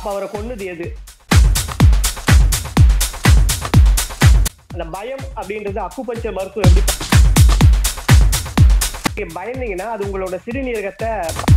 அவரை கொன்னது எது அந்த பயம் அப்படின்றது அக்குபஞ்சர் மருத்துவம் எப்படி நீங்க பயந்தீங்கன்னா அது உங்களோட சிறுநீரகத்தை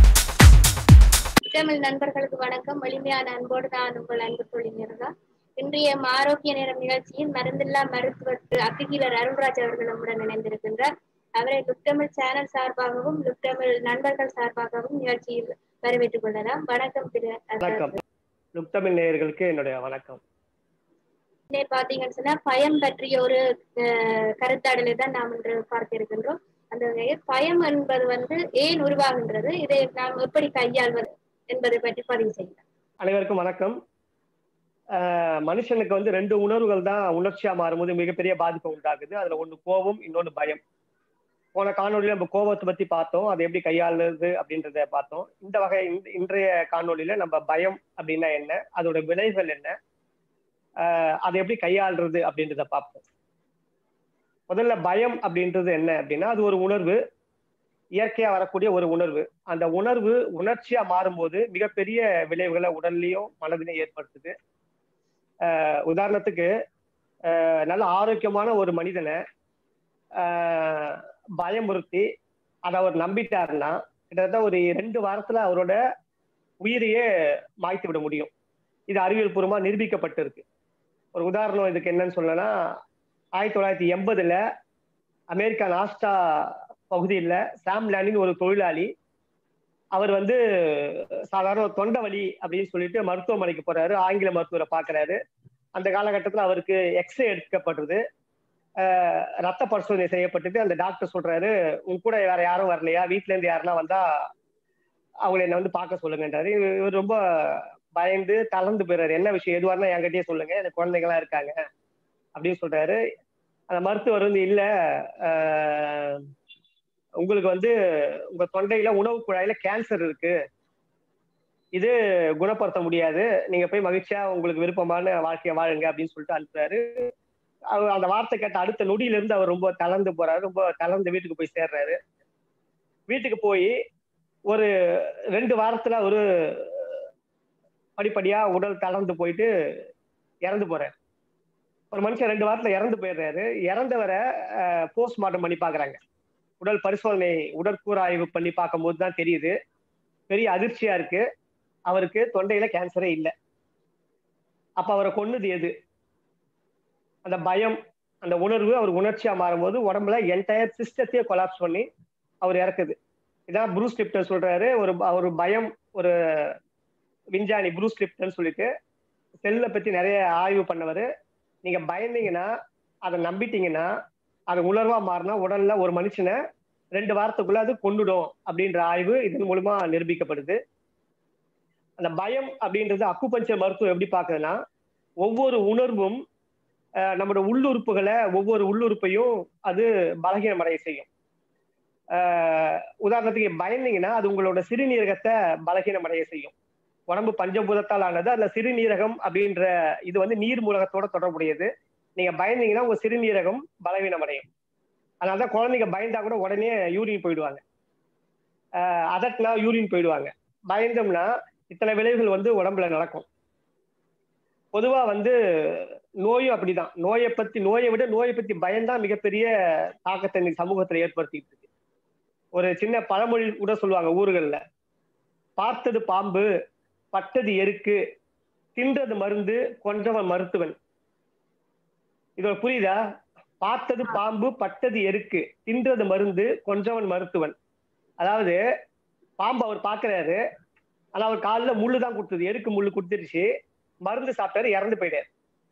தமிழ் நண்பர்களுக்கு வணக்கம் வலிமையான அன்போடு நான் உங்கள் அன்பு தொழில்நா இன்றைய ஆரோக்கிய நேரம் நிகழ்ச்சியில் மருந்தில்லா மருத்துவர் அக்குகீலர் அருள்ராஜ் அவர்கள் நம்முடன் இணைந்திருக்கின்றார் அவரை லுப்டமிழ் சேனல் சார்பாகவும் லுப்டமிழ் நண்பர்கள் சார்பாகவும் நிகழ்ச்சியில் வரவேற்றுக் கொள்ளலாம் வணக்கம் திரு வணக்கம் லுப்தமிழ் நேயர்களுக்கு என்னுடைய வணக்கம் இன்னே பாத்தீங்கன்னு சொன்னா பயம் பற்றிய ஒரு அஹ், கருத்தாடலை தான் நாம் இன்று பார்க்க இருக்கின்றோம் அந்த வகையில் பயம் என்பது வந்து ஏன் உருவாகின்றது இதை நாம் எப்படி கையாள்வது என்பதை பற்றி பதிவு செய்யலாம் அனைவருக்கும் வணக்கம் ஆஹ் மனுஷனுக்கு வந்து ரெண்டு உணர்வுகள் தான் உணர்ச்சியா மாறும்போது மிகப்பெரிய பாதிப்பை உண்டாகுது அதுல ஒண்ணு கோபம் இன்னொன்னு பயம் போன காணொலியில நம்ம கோபத்தை பத்தி பார்த்தோம் அதை எப்படி கையாளுறது அப்படின்றத பார்த்தோம் இந்த வகை இந்த- இன்றைய காணொலியில நம்ம பயம் அப்படின்னா என்ன அதோட விளைவுகள் என்ன ஆஹ் அதை எப்படி கையாளுறது அப்படின்றத பார்ப்போம் முதல்ல பயம் அப்படின்றது என்ன அப்படின்னா அது ஒரு உணர்வு இயற்கையா வரக்கூடிய ஒரு உணர்வு அந்த உணர்வு உணர்ச்சியா மாறும்போது மிகப்பெரிய விளைவுகளை உடல்லையும் மனதிலையும் ஏற்படுத்துது ஆஹ் உதாரணத்துக்கு ஆஹ் நல்ல ஆரோக்கியமான ஒரு மனிதனை ஆஹ் பயமுறுத்தி அதை அவர் நம்பிட்டாருன்னா கிட்டத்தட்ட ஒரு ரெண்டு வாரத்துல அவரோட உயிரையே மாய்த்து விட முடியும் இது அறிவியல் பூர்வமா நிரூபிக்கப்பட்டிருக்கு ஒரு உதாரணம் இதுக்கு என்னன்னு சொல்லனா ஆயிரத்தி தொள்ளாயிரத்தி எண்பதுல அமெரிக்கா நாஸ்டா பகுதியில் சாம் லேனின் ஒரு தொழிலாளி அவர் வந்து சாதாரண ஒரு தொண்டை வலி அப்படின்னு சொல்லிட்டு மருத்துவமனைக்கு போறாரு ஆங்கில மருத்துவரை பார்க்கறாரு அந்த காலகட்டத்தில் அவருக்கு எக்ஸ்ரே எடுக்கப்படுறது ஆஹ் ரத்த பரிசோதனை செய்யப்பட்டது அந்த டாக்டர் சொல்றாரு உன் கூட வேற யாரும் வரலையா வீட்ல இருந்து யாருன்னா வந்தா அவங்களை என்ன வந்து பார்க்க சொல்லுங்கன்றாரு இவர் இவர் ரொம்ப பயந்து தளர்ந்து போயிறாரு என்ன விஷயம் எதுவாக இருந்தா என்கிட்டயே சொல்லுங்க எனக்கு குழந்தைங்களாம் இருக்காங்க அப்படின்னு சொல்றாரு அந்த மருத்துவர் வந்து இல்ல ஆஹ் உங்களுக்கு வந்து உங்க தொண்டையில உணவு குழாயில கேன்சர் இருக்கு இது குணப்படுத்த முடியாது நீங்க போய் மகிழ்ச்சியா உங்களுக்கு விருப்பமான வாழ்க்கையை வாழுங்க அப்படின்னு சொல்லிட்டு அனுப்புறாரு அவர் அந்த வார்த்தை கேட்ட அடுத்த நொடியில இருந்து அவர் ரொம்ப தளர்ந்து போறாரு ரொம்ப தளர்ந்து வீட்டுக்கு போய் சேர்றாரு வீட்டுக்கு போய் ஒரு ரெண்டு வாரத்துல ஒரு படிப்படியா உடல் தளர்ந்து போயிட்டு இறந்து போறாரு ஒரு மனுஷன் ரெண்டு வாரத்துல இறந்து போயிடுறாரு இறந்தவரை போஸ்ட்மார்ட்டம் பண்ணி பாக்குறாங்க உடல் பரிசோதனை உடற்கூறாய்வு பண்ணி பார்க்கும்போது தான் தெரியுது பெரிய அதிர்ச்சியா இருக்கு அவருக்கு தொண்டையில கேன்சரே இல்லை அப்ப அவரை கொன்னது எது அந்த பயம் அந்த உணர்வு அவர் உணர்ச்சியா மாறும்போது உடம்புல என்டையர் சிஸ்டத்தையே கொலாப்ஸ் பண்ணி அவர் இறக்குது இதான் ப்ரூஸ் லிப்டன் சொல்றாரு ஒரு ப- ஒரு பயம் ஒரு விஞ்ஞானி ப்ரூஸ் லிப்டன் சொல்லிட்டு செல்லை பத்தி நிறைய ஆய்வு பண்ணவர் நீங்க பயந்தீங்கன்னா அதை நம்பிட்டீங்கன்னா அது உணர்வா மாறினா உடல்ல ஒரு மனுஷனை ரெண்டு வாரத்துக்குள்ள அது கொண்டுடும் அப்படின்ற ஆய்வு இதன் மூலமா நிரூபிக்கப்படுது அந்த பயம் அப்படின்றது அக்குபஞ்சர் மருத்துவம் எப்படி பார்க்குதுன்னா ஒவ்வொரு உணர்வும் அஹ், நம்மளோட உள்ளுறுப்புகளை ஒவ்வொரு உள்ளுறுப்பையும் அது பலகீனமடைய செய்யும் அஹ், உதாரணத்துக்கு பயந்தீங்கன்னா அது உங்களோட சிறுநீரகத்தை பலகீனமடைய செய்யும் உடம்பு பஞ்சபூதத்தால் ஆனது அதுல சிறுநீரகம் அப்படின்ற இது வந்து நீர் மூலகத்தோட தொடர்புடையது நீங்க பயந்தீங்கன்னா உங்க சிறுநீரகம் பலவீனம் அடையும் அதனாலதான் குழந்தைங்க பயந்தா கூட உடனே யூரின் போயிடுவாங்க ஆஹ் அதட்டினா யூரின் போயிடுவாங்க பயந்தோம்னா இத்தனை விளைவுகள் வந்து உடம்புல நடக்கும் பொதுவா வந்து நோயும் அப்படிதான் நோயை பத்தி நோயை விட நோயை பத்தி பயம்தான் மிகப்பெரிய தாக்கத்தை இன்னைக்கு சமூகத்துல ஏற்படுத்திட்டு இருக்கு ஒரு சின்ன பழமொழி கூட சொல்லுவாங்க ஊர்கள்ல பார்த்தது பாம்பு பட்டது எருக்கு தின்றது மருந்து கொன்றவன் மருத்துவன் இதோட புரியுதா பார்த்தது பாம்பு பட்டது எருக்கு தின்றது மருந்து கொன்றவன் மருத்துவன் அதாவது பாம்பு அவர் பார்க்கறாரு ஆனா அவர் காலில் முள்ளு தான் கொடுத்தது எருக்கு முள்ளு கொடுத்துருச்சு மருந்து சாப்பிட்டாரு இறந்து போயிட்டாரு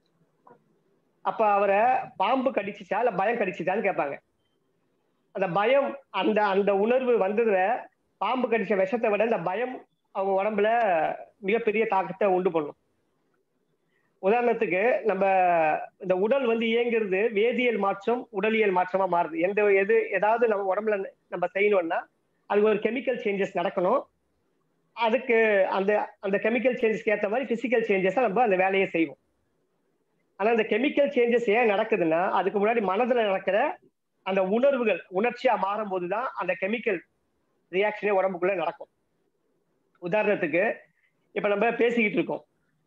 அப்ப அவரை பாம்பு கடிச்சிச்சா இல்ல பயம் கடிச்சிச்சான்னு கேட்பாங்க அந்த பயம் அந்த அந்த உணர்வு வந்ததுல பாம்பு கடிச்ச விஷத்தை விட இந்த பயம் அவங்க உடம்புல மிகப்பெரிய தாக்கத்தை உண்டு பண்ணும் உதாரணத்துக்கு நம்ம இந்த உடல் வந்து இயங்குறது வேதியியல் மாற்றம் உடலியல் மாற்றமா மாறுது எந்த எது ஏதாவது நம்ம உடம்புல நம்ம செய்யணும்னா அதுக்கு ஒரு கெமிக்கல் சேஞ்சஸ் நடக்கணும் அதுக்கு அந்த அந்த கெமிக்கல் சேஞ்சஸ்க்கு ஏற்ற மாதிரி பிசிக்கல் சேஞ்சஸை நம்ம அந்த வேலையை செய்வோம் ஆனா அந்த கெமிக்கல் சேஞ்சஸ் ஏன் நடக்குதுன்னா அதுக்கு முன்னாடி மனதுல நடக்கிற அந்த உணர்வுகள் உணர்ச்சியா மாறும்போது தான் அந்த கெமிக்கல் ரியாக்ஷனே உடம்புக்குள்ள நடக்கும் உதாரணத்துக்கு இப்ப நம்ம பேசிக்கிட்டு இருக்கோம்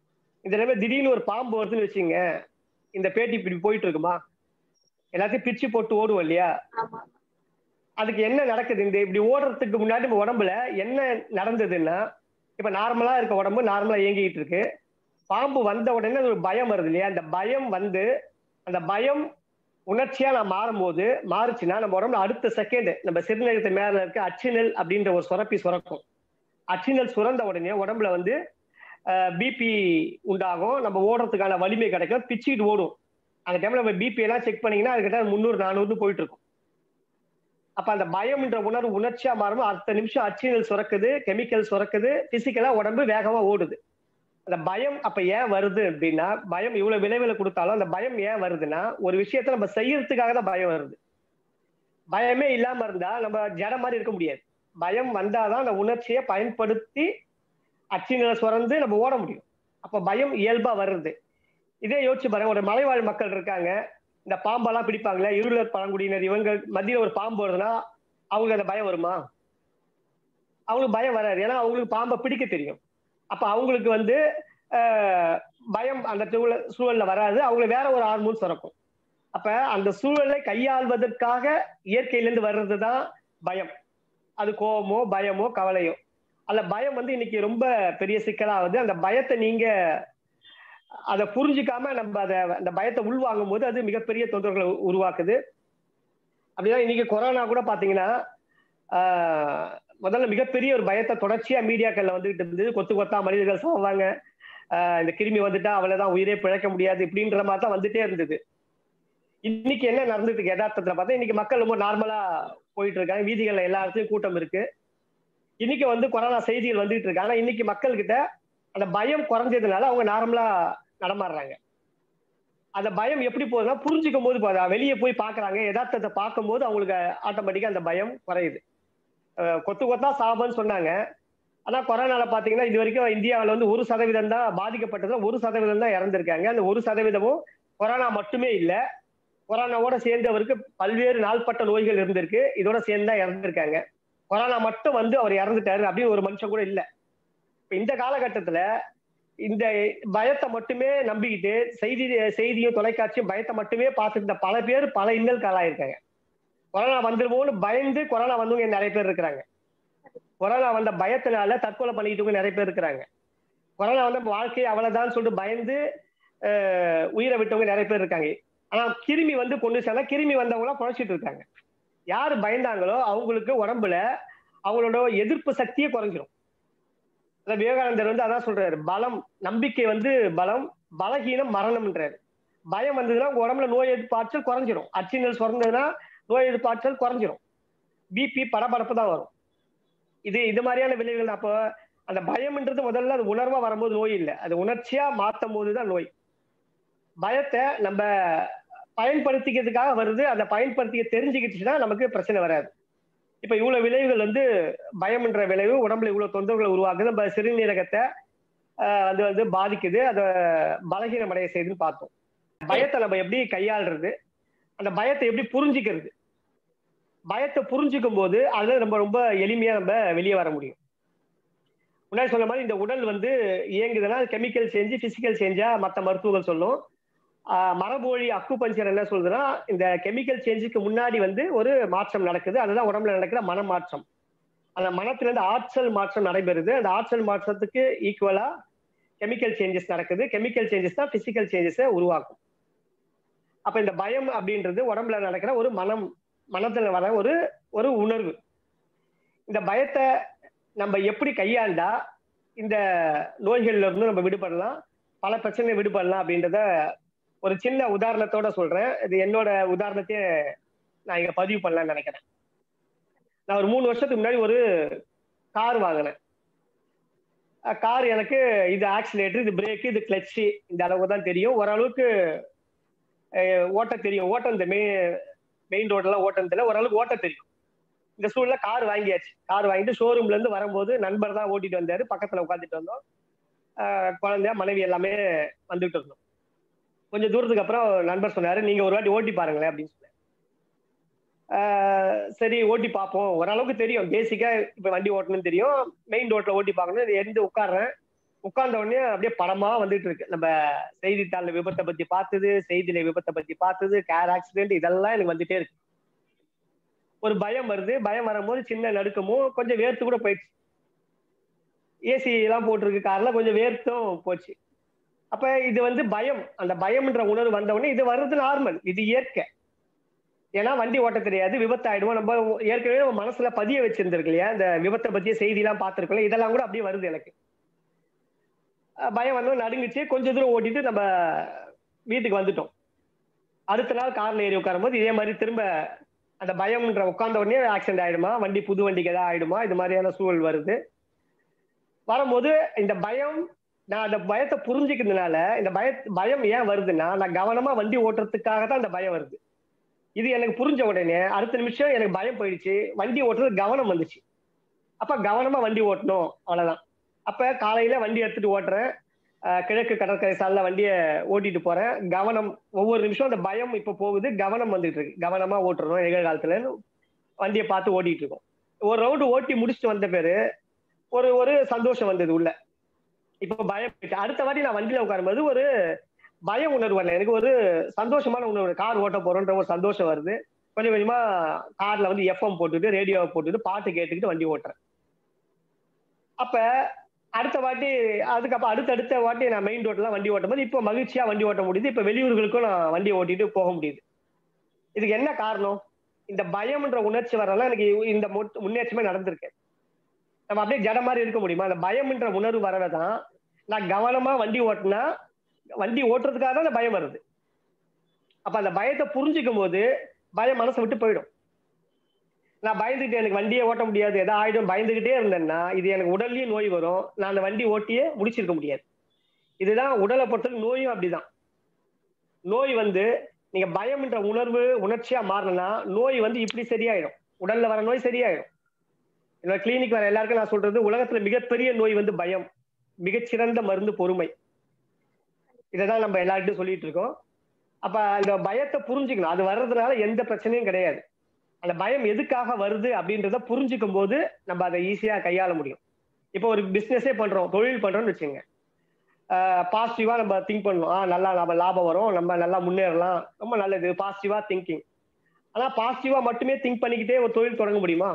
இந்த நேரம் திடீர்னு ஒரு பாம்பு வருதுன்னு வச்சுங்க இந்த பேட்டி இப்படி போயிட்டு இருக்குமா எல்லாத்தையும் பிச்சு போட்டு ஓடுவோம் இல்லையா ஆமா அதுக்கு என்ன நடக்குது இந்த இப்படி ஓடுறதுக்கு முன்னாடி நம்ம உடம்புல என்ன நடந்ததுன்னா இப்ப நார்மலா இருக்க உடம்பு நார்மலா இயங்கிட்டு இருக்கு பாம்பு வந்த உடனே ஒரு பயம் வருது இல்லையா அந்த பயம் வந்து அந்த பயம் உணர்ச்சியா நான் மாறும்போது மாறுச்சுன்னா நம்ம உடம்புல அடுத்த செகண்ட் நம்ம சிறுநீரகத்து மேல இருக்க அச்சினல் அப்படின்ற ஒரு சுரப்பி சுரக்கும் அச்சினல் சுரந்த உடனே உடம்புல வந்து பிபி உண்டாகும் நம்ம ஓடுறதுக்கான வலிமை கிடைக்கும் பிச்சுக்கிட்டு ஓடும் அந்த டைம்ல நம்ம பிபி எல்லாம் செக் பண்ணீங்கன்னா அதுக்கிட்ட முந்நூறு நானூறு போயிட்டு இருக்கும் அப்ப அந்த பயம்ன்ற உணர்வு உணர்ச்சியா மாறும் அடுத்த நிமிஷம் அச்சினல் சுரக்குது கெமிக்கல் சுரக்குது பிசிக்கலா உடம்பு வேகமா ஓடுது அந்த பயம் அப்ப ஏன் வருது அப்படின்னா பயம் இவ்வளவு விளைவுல கொடுத்தாலும் அந்த பயம் ஏன் வருதுன்னா ஒரு விஷயத்த நம்ம செய்யறதுக்காக தான் பயம் வருது பயமே இல்லாம இருந்தா நம்ம ஜட மாதிரி இருக்க முடியாது பயம் வந்தாதான் அந்த உணர்ச்சியை பயன்படுத்தி அச்சினலை சுரந்து நம்ம ஓட முடியும் அப்ப பயம் இயல்பா வருது இதே யோசிச்சு பாருங்க ஒரு மலைவாழ் மக்கள் இருக்காங்க இந்த பாம்பெல்லாம் பிடிப்பாங்களே இருளர் பழங்குடியினர் இவங்க மத்தியில ஒரு பாம்பு வருதுன்னா அவங்களுக்கு அந்த பயம் வருமா அவங்களுக்கு பயம் வராது ஏன்னா அவங்களுக்கு பாம்பை பிடிக்க தெரியும் அப்ப அவங்களுக்கு வந்து பயம் அந்த சூழல்ல வராது அவங்களுக்கு வேற ஒரு ஹார்மோன் சுரக்கும் அப்ப அந்த சூழலை கையாள்வதற்காக இயற்கையிலேருந்து வர்றது தான் பயம் அது கோபமோ பயமோ கவலையோ அந்த பயம் வந்து இன்னைக்கு ரொம்ப பெரிய சிக்கலாகுது அந்த பயத்தை நீங்க அதை புரிஞ்சுக்காம நம்ம அதை அந்த பயத்தை உள்வாங்கும் போது அது மிகப்பெரிய தொந்தரவுகளை உருவாக்குது அப்படிதான் இன்னைக்கு கொரோனா கூட பாத்தீங்கன்னா முதல்ல மிகப்பெரிய ஒரு பயத்தை தொடர்ச்சியா மீடியாக்கள்ல வந்துகிட்டு இருந்தது கொத்து கொத்தா மனிதர்கள் சாவாங்க இந்த கிருமி வந்துட்டா அவ்வளவுதான் உயிரே பிழைக்க முடியாது இப்படின்ற மாதிரி தான் வந்துட்டே இருந்தது இன்னைக்கு என்ன நடந்ததுக்கு யதார்த்தத்துல பார்த்தா இன்னைக்கு மக்கள் ரொம்ப நார்மலா போயிட்டு இருக்காங்க வீதிகள்ல எல்லா இடத்துலயும் கூட்டம் இருக்கு இன்னைக்கு வந்து கொரோனா செய்திகள் வந்துட்டு இருக்கு ஆனா இன்னைக்கு மக்கள் கிட்ட அந்த பயம் குறைஞ்சதுனால அவங்க நார்மலா நடமாடுறாங்க அந்த பயம் எப்படி போகுதுன்னா புரிஞ்சுக்கும் போது போதா வெளியே போய் பாக்குறாங்க யதார்த்தத்தை பார்க்கும் போது அவங்களுக்கு ஆட்டோமேட்டிக்கா அந்த பயம் குறையுது கொத்து கொத்தா சாபம்னு சொன்னாங்க ஆனா கொரோனால பாத்தீங்கன்னா இது வரைக்கும் இந்தியாவில் வந்து ஒரு சதவீதம் தான் பாதிக்கப்பட்டதுல ஒரு சதவீதம் தான் இறந்திருக்காங்க அந்த ஒரு சதவீதமும் கொரோனா மட்டுமே இல்லை கொரோனாவோட சேர்ந்தவருக்கு பல்வேறு நாள்பட்ட நோய்கள் இருந்திருக்கு இதோட சேர்ந்து தான் இறந்திருக்காங்க கொரோனா மட்டும் வந்து அவர் இறந்துட்டாரு அப்படின்னு ஒரு மனுஷன் கூட இல்லை இப்ப இந்த காலகட்டத்துல இந்த பயத்தை மட்டுமே நம்பிக்கிட்டு செய்தி செய்தியும் தொலைக்காட்சியும் பயத்தை மட்டுமே பார்த்துருந்த பல பேர் பல இன்னல் காலாயிருக்காங்க கொரோனா வந்துருமோன்னு பயந்து கொரோனா வந்தவங்க நிறைய பேர் இருக்கிறாங்க கொரோனா வந்த பயத்தினால தற்கொலை பண்ணிக்கிட்டவங்க நிறைய பேர் இருக்கிறாங்க கொரோனா வந்த வாழ்க்கை அவ்வளவுதான் சொல்லிட்டு பயந்து உயிரை விட்டவங்க நிறைய பேர் இருக்காங்க ஆனா கிருமி வந்து கொண்டு சேர்ந்தா கிருமி வந்தவங்களாம் பொழைச்சிட்டு இருக்காங்க யாரு பயந்தாங்களோ அவங்களுக்கு உடம்புல அவங்களோட எதிர்ப்பு சக்தியே குறைஞ்சிரும் விவேகானந்தர் வந்து அதான் சொல்றாரு பலம் நம்பிக்கை வந்து பலம் பலகீனம் மரணம்ன்றாரு பயம் வந்ததுன்னா உங்க உடம்புல நோய் எதிர்ப்பு ஆற்றல் குறைஞ்சிரும் அச்சினல் சுரந்ததுன்னா நோய் எதிர்ப்பு ஆற்றல் குறைஞ்சிரும் பிபி படபடப்பு தான் வரும் இது இது மாதிரியான விளைவுகள் அப்போ அந்த பயம்ன்றது முதல்ல அது உணர்வா வரும்போது நோய் இல்லை அது உணர்ச்சியா மாற்றும் போதுதான் நோய் பயத்தை நம்ம பயன்படுத்திக்கிறதுக்காக வருது அந்த பயன்படுத்திக்க தெரிஞ்சுக்கிட்டுச்சுன்னா நமக்கு பிரச்சனை வராது இப்ப இவ்வளவு விளைவுகள் வந்து பயம்ன்ற விளைவு உடம்புல இவ்வளவு தொந்தரவுகளை உருவாக்குது நம்ம சிறுநீரகத்தை அது வந்து பாதிக்குது அதை பலகீனம் அடைய செய்யுதுன்னு பார்த்தோம் பயத்தை நம்ம எப்படி கையாளுறது அந்த பயத்தை எப்படி புரிஞ்சுக்கிறது பயத்தை புரிஞ்சுக்கும் போது அதுல நம்ம ரொம்ப எளிமையா நம்ம வெளியே வர முடியும் முன்னாடி சொன்ன மாதிரி இந்த உடல் வந்து இயங்குதுன்னா கெமிக்கல் செஞ்சு பிசிக்கல் செஞ்சா மற்ற மருத்துவங்கள் சொல்லும் மரபொழி அக்கு பஞ்சர் என்ன சொல்றதுன்னா இந்த கெமிக்கல் சேஞ்சுக்கு முன்னாடி வந்து ஒரு மாற்றம் நடக்குது அதுதான் உடம்புல நடக்கிற மன மாற்றம் அந்த மனத்துல இருந்து ஆற்றல் மாற்றம் நடைபெறுது அந்த ஆற்றல் மாற்றத்துக்கு ஈக்குவலா கெமிக்கல் சேஞ்சஸ் நடக்குது கெமிக்கல் சேஞ்சஸ் தான் பிசிக்கல் சேஞ்சஸை உருவாக்கும் அப்ப இந்த பயம் அப்படின்றது உடம்புல நடக்கிற ஒரு மனம் மனத்துல வர ஒரு ஒரு உணர்வு இந்த பயத்தை நம்ம எப்படி கையாண்டா இந்த நோய்கள்ல இருந்து நம்ம விடுபடலாம் பல பிரச்சனை விடுபடலாம் அப்படின்றத ஒரு சின்ன உதாரணத்தோட சொல்றேன் இது என்னோட உதாரணத்தையே நான் இங்க பதிவு பண்ணலாம்னு நினைக்கிறேன் நான் ஒரு மூணு வருஷத்துக்கு முன்னாடி ஒரு கார் வாங்கினேன் கார் எனக்கு இது ஆக்சிலேட்டர் இது பிரேக்கு இது கிளச்சு இந்த அளவுக்கு தான் தெரியும் ஓரளவுக்கு ஓட்ட தெரியும் ஓட்டம் இந்த மெயின் மெயின் ரோடெல்லாம் ஓட்டம் தெரியல ஓரளவுக்கு ஓட்ட தெரியும் இந்த சூழ்நிலை கார் வாங்கியாச்சு கார் வாங்கிட்டு ஷோரூம்ல இருந்து வரும்போது நண்பர் தான் ஓட்டிட்டு வந்தாரு பக்கத்துல உட்காந்துட்டு வந்தோம் குழந்தைய மனைவி எல்லாமே வந்துட்டு இருந்தோம் கொஞ்சம் தூரத்துக்கு அப்புறம் நண்பர் சொன்னாரு நீங்க ஒரு வாட்டி ஓட்டி பாருங்களேன் அப்படின்னு சொன்னாரு சரி ஓட்டி பார்ப்போம் ஓரளவுக்கு தெரியும் பேசிக்கா இப்ப வண்டி ஓட்டணும்னு தெரியும் மெயின் ரோட்ல ஓட்டி பார்க்கணும் எந்த உட்காடுறேன் உட்கார்ந்த உடனே அப்படியே படமா வந்துட்டு இருக்கு நம்ம செய்தித்தாள்ல விபத்தை பத்தி பார்த்தது செய்தியில விபத்தை பத்தி பார்த்தது கேர் ஆக்சிடென்ட் இதெல்லாம் எனக்கு வந்துட்டே இருக்கு ஒரு பயம் வருது பயம் வரும்போது சின்ன நடுக்கமும் கொஞ்சம் வேர்த்து கூட போயிடுச்சு ஏசி எல்லாம் போட்டிருக்கு கார்ல கொஞ்சம் வேர்த்தும் போச்சு அப்ப இது வந்து பயம் அந்த பயம்ன்ற உணர்வு வந்த உடனே இது வர்றது நார்மல் இது இயற்கை ஏன்னா வண்டி ஓட்ட தெரியாது விபத்து ஆயிடுவோம் நம்ம ஏற்கனவே நம்ம மனசுல பதிய வச்சிருந்திருக்கு இல்லையா இந்த விபத்தை பத்திய செய்தி எல்லாம் பார்த்திருக்கோம் இதெல்லாம் கூட அப்படியே வருது எனக்கு அஹ் பயம் வந்து நடுங்குச்சு கொஞ்ச தூரம் ஓட்டிட்டு நம்ம வீட்டுக்கு வந்துட்டோம் அடுத்த நாள் கார்ல ஏறி உட்காரும்போது இதே மாதிரி திரும்ப அந்த பயம்ன்ற உட்கார்ந்த உடனே ஆக்சிடென்ட் ஆயிடுமா வண்டி புது வண்டிக்கு ஏதாவது ஆயிடுமா இது மாதிரியான சூழல் வருது வரும்போது இந்த பயம் நான் அந்த பயத்தை புரிஞ்சுக்கிறதுனால இந்த பய பயம் ஏன் வருதுன்னா நான் கவனமா வண்டி ஓட்டுறதுக்காக தான் அந்த பயம் வருது இது எனக்கு புரிஞ்ச உடனே அடுத்த நிமிஷம் எனக்கு பயம் போயிடுச்சு வண்டி ஓட்டுறது கவனம் வந்துச்சு அப்ப கவனமா வண்டி ஓட்டணும் அவ்வளவுதான் அப்ப காலையில வண்டி எடுத்துட்டு ஓட்டுறேன் அஹ் கிழக்கு கடற்கரை சாலைல வண்டியை ஓட்டிட்டு போறேன் கவனம் ஒவ்வொரு நிமிஷம் அந்த பயம் இப்ப போகுது கவனம் வந்துட்டு இருக்கு கவனமா ஓட்டுறோம் நிகழ்காலத்துல வண்டியை பார்த்து ஓட்டிட்டு இருக்கோம் ஒரு ரவுண்டு ஓட்டி முடிச்சுட்டு வந்த பேரு ஒரு ஒரு சந்தோஷம் வந்தது உள்ள இப்ப பயம் போயிட்டு அடுத்த வாட்டி நான் வண்டியில உட்காரும்போது ஒரு பய உணர்வு வரல எனக்கு ஒரு சந்தோஷமான உணர்வு கார் ஓட்ட போறோன்ற ஒரு சந்தோஷம் வருது கொஞ்சம் கொஞ்சமா கார்ல வந்து எஃப்எம் போட்டுட்டு ரேடியோவை போட்டுட்டு பாட்டு கேட்டுக்கிட்டு வண்டி ஓட்டுறேன் அப்ப அடுத்த வாட்டி அதுக்கப்புறம் அடுத்தடுத்த வாட்டி நான் மெயின் ரோட்லாம் வண்டி ஓட்டும் போது இப்போ மகிழ்ச்சியா வண்டி ஓட்ட முடியுது இப்போ வெளியூர்களுக்கும் நான் வண்டி ஓட்டிட்டு போக முடியுது இதுக்கு என்ன காரணம் இந்த பயம்ன்ற உணர்ச்சி வரலாம் எனக்கு இந்த மு- முன்னேற்றமே நடந்திருக்கு நம்ம அப்படியே ஜட மாதிரி இருக்க முடியுமா அந்த பயம்ன்ற உணர்வு வரதான் நான் கவனமா வண்டி ஓட்டினா வண்டி ஓட்டுறதுக்காக தான் அந்த பயம் வருது அப்ப அந்த பயத்தை புரிஞ்சுக்கும் போது பயம் மனசை விட்டு போயிடும் நான் பயந்துகிட்டு எனக்கு வண்டியே ஓட்ட முடியாது எதா ஆயிடும் பயந்துகிட்டே இருந்தேன்னா இது எனக்கு உடல்லயும் நோய் வரும் நான் அந்த வண்டி ஓட்டியே முடிச்சிருக்க முடியாது இதுதான் உடலை பொறுத்தவரை நோயும் அப்படிதான் நோய் வந்து நீங்க பயம்ன்ற உணர்வு உணர்ச்சியா மாறணும்னா நோய் வந்து இப்படி சரியாயிடும் உடல்ல வர நோய் சரியாயிடும் என்னோட கிளினிக் வர எல்லாருக்கும் நான் சொல்றது உலகத்துல மிகப்பெரிய நோய் வந்து பயம் மிகச்சிறந்த மருந்து பொறுமை இதைதான் நம்ம எல்லார்கிட்டும் சொல்லிட்டு இருக்கோம் அப்ப அந்த பயத்தை புரிஞ்சுக்கணும் அது வர்றதுனால எந்த பிரச்சனையும் கிடையாது அந்த பயம் எதுக்காக வருது அப்படின்றத புரிஞ்சுக்கும் போது நம்ம அதை ஈஸியா கையாள முடியும் இப்போ ஒரு பிசினஸே பண்றோம் தொழில் பண்றோம்னு வச்சுங்க பாசிட்டிவா நம்ம திங்க் பண்ணணும் ஆ நல்லா நம்ம லாபம் வரும் நம்ம நல்லா முன்னேறலாம் ரொம்ப நல்லது பாசிட்டிவா திங்கிங் ஆனா பாசிட்டிவா மட்டுமே திங்க் பண்ணிக்கிட்டே ஒரு தொழில் தொடங்க முடியுமா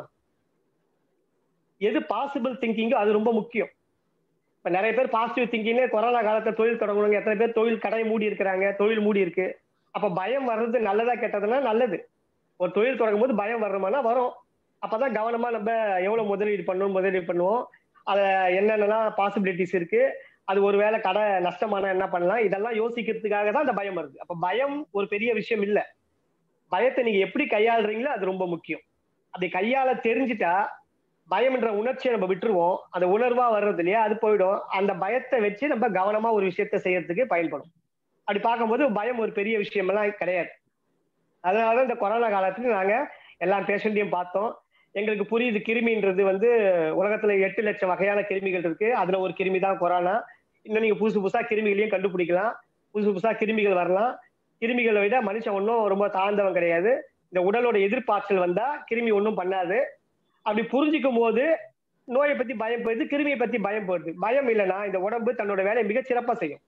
எது பாசிபிள் திங்கிங்கோ அது ரொம்ப முக்கியம் இப்ப நிறைய பேர் பாசிட்டிவ் திங்கிங்ல கொரோனா காலத்துல தொழில் தொடங்கணுங்க எத்தனை பேர் தொழில் கடை மூடி இருக்கிறாங்க தொழில் மூடி இருக்கு அப்ப பயம் வர்றது நல்லதா கெட்டதுன்னா நல்லது ஒரு தொழில் தொடங்கும் போது பயம் வர்றோம்னா வரும் அப்பதான் கவனமா நம்ம எவ்வளவு முதலீடு பண்ணுவோம் முதலீடு பண்ணுவோம் அத என்னென்னலாம் பாசிபிலிட்டிஸ் இருக்கு அது ஒருவேளை கடை நஷ்டமான என்ன பண்ணலாம் இதெல்லாம் யோசிக்கிறதுக்காக தான் அந்த பயம் வருது அப்ப பயம் ஒரு பெரிய விஷயம் இல்ல பயத்தை நீங்க எப்படி கையாளுறீங்களோ அது ரொம்ப முக்கியம் அப்படி கையாள தெரிஞ்சுட்டா பயம்ன்ற உணர்ச்சியை நம்ம விட்டுருவோம் அந்த உணர்வா வர்றது இல்லையா அது போயிடும் அந்த பயத்தை வச்சு நம்ம கவனமா ஒரு விஷயத்த செய்யறதுக்கு பயன்படும் அப்படி பார்க்கும்போது பயம் ஒரு பெரிய விஷயமெல்லாம் கிடையாது அதனாலதான் இந்த கொரோனா காலத்துல நாங்க எல்லா பேஷண்ட்டையும் பார்த்தோம் எங்களுக்கு புரியுது கிருமின்றது வந்து உலகத்துல எட்டு லட்சம் வகையான கிருமிகள் இருக்கு அதுல ஒரு கிருமி தான் கொரோனா இன்னும் நீங்க புதுசு புதுசா கிருமிகளையும் கண்டுபிடிக்கலாம் புதுசு புதுசா கிருமிகள் வரலாம் கிருமிகளை விட மனுஷன் ஒன்றும் ரொம்ப தாழ்ந்தவன் கிடையாது இந்த உடலோட எதிர்ப்பாற்றல் வந்தா கிருமி ஒன்றும் பண்ணாது அப்படி புரிஞ்சுக்கும் போது நோயை பத்தி பயம் போயிடுது கிருமியை பத்தி பயம் போயிடுது பயம் இல்லைன்னா இந்த உடம்பு தன்னோட வேலையை மிகச் சிறப்பா செய்யும்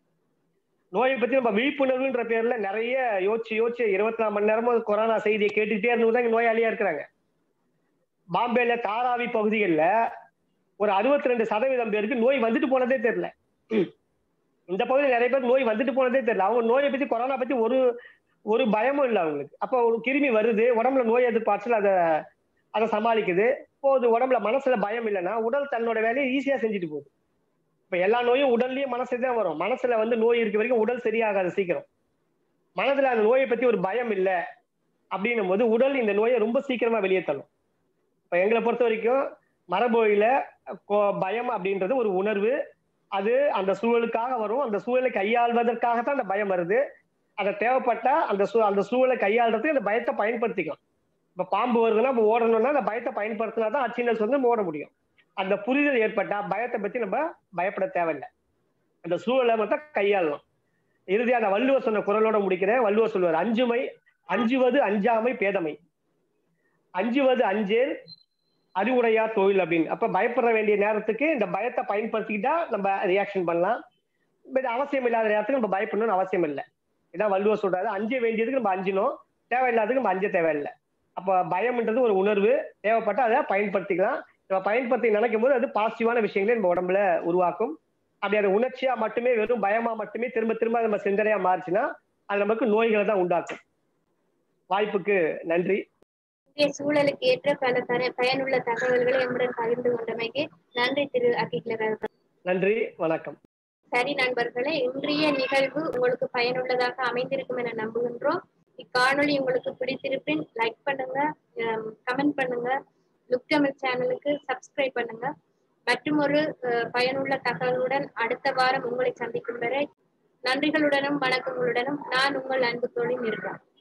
நோயை பத்தி நம்ம விழிப்புணர்வுன்ற பேர்ல நிறைய யோசிச்சு யோசிச்சு இருபத்தி நாலு மணி நேரமும் கொரோனா செய்தியை கேட்டுக்கிட்டே இருந்தவங்க தான் இங்க நோயாளியா இருக்கிறாங்க பாம்பேல தாராவி பகுதிகளில் ஒரு அறுபத்தி ரெண்டு சதவீதம் பேருக்கு நோய் வந்துட்டு போனதே தெரியல இந்த பகுதியில் நிறைய பேர் நோய் வந்துட்டு போனதே தெரியல அவங்க நோயை பத்தி கொரோனா பத்தி ஒரு ஒரு பயமும் இல்லை அவங்களுக்கு அப்போ ஒரு கிருமி வருது உடம்புல நோய் எதிர்ப்பாற்றல் அதை அதை சமாளிக்குது போகுது உடம்புல மனசுல பயம் இல்லைன்னா உடல் தன்னோட வேலையை ஈஸியா செஞ்சுட்டு போகுது இப்ப எல்லா நோயும் உடல்லயும் மனசு தான் வரும் மனசுல வந்து நோய் இருக்க வரைக்கும் உடல் சரியாகாது சீக்கிரம் மனதுல அந்த நோயை பத்தி ஒரு பயம் இல்லை அப்படின்னும் போது உடல் இந்த நோயை ரொம்ப சீக்கிரமா வெளியே தள்ளும் இப்ப எங்களை பொறுத்த வரைக்கும் மரபொழியில கோ- பயம் அப்படின்றது ஒரு உணர்வு அது அந்த சூழலுக்காக வரும் அந்த சூழலை கையாள்வதற்காகத்தான் அந்த பயம் வருது அதை தேவைப்பட்டா அந்த சூ அந்த சூழலை கையாளுறதுக்கு அந்த பயத்தை பயன்படுத்திக்கும் இப்ப பாம்பு வருதுன்னா நம்ம ஓடணும்னா அந்த பயத்தை பயன்படுத்தினா தான் அச்சினஸ் வந்து நம்ம ஓட முடியும் அந்த புரிதல் ஏற்பட்டா பயத்தை பத்தி நம்ம பயப்பட தேவையில்லை அந்த சூழலை மட்டும் கையாளணும் இறுதியா நான் வள்ளுவர் சொன்ன குரலோட முடிக்கிறேன் வள்ளுவர் சொல்லுவார் அஞ்சுமை அஞ்சுவது அஞ்சாமை பேதமை அஞ்சுவது அஞ்சேல் அறிவுரையா தொழில் அப்படின்னு அப்ப பயப்பட வேண்டிய நேரத்துக்கு இந்த பயத்தை பயன்படுத்திக்கிட்டா நம்ம ரியாக்ஷன் பண்ணலாம் பட் அவசியம் இல்லாத நேரத்துக்கு நம்ம பயப்படணும்னு அவசியம் இல்லை இதான் வள்ளுவர் சொல்றாரு அஞ்ச வேண்டியதுக்கு நம்ம அஞ்சணும் தேவையில்லாததுக்கு நம்ம அஞ்ச தேவையில்லை அப்ப பயம்ன்றது ஒரு உணர்வு தேவைப்பட்ட அதை பயன்படுத்திக்கலாம் நம்ம பயன்படுத்தி நினைக்கும் போது அது பாசிட்டிவான விஷயங்களை நம்ம உடம்புல உருவாக்கும் அப்படி அது உணர்ச்சியா மட்டுமே வெறும் பயமா மட்டுமே திரும்ப திரும்ப நம்ம சிந்தனையா மாறுச்சுன்னா அது நமக்கு நோய்களை தான் உண்டாக்கும் வாய்ப்புக்கு நன்றி இன்றைய சூழலுக்கு ஏற்ற பல பர பயனுள்ள தகவல்களை எம்முடன் பகிர்ந்து கொண்டமைக்கு நன்றி திரு அகிலர் அவர்கள் நன்றி வணக்கம் சரி நண்பர்களே இன்றைய நிகழ்வு உங்களுக்கு பயனுள்ளதாக அமைந்திருக்கும் என நம்புகின்றோம் இக்காணொளி உங்களுக்கு பிடித்திருப்பின் லைக் பண்ணுங்க கமெண்ட் பண்ணுங்க லுக் தமிழ் சேனலுக்கு சப்ஸ்கிரைப் பண்ணுங்க மற்றும் ஒரு அஹ், பயனுள்ள தகவலுடன் அடுத்த வாரம் உங்களை சந்திக்கும் வரை நன்றிகளுடனும் வணக்கங்களுடனும் நான் உங்கள் அன்பு தோழி நிர்வாகம்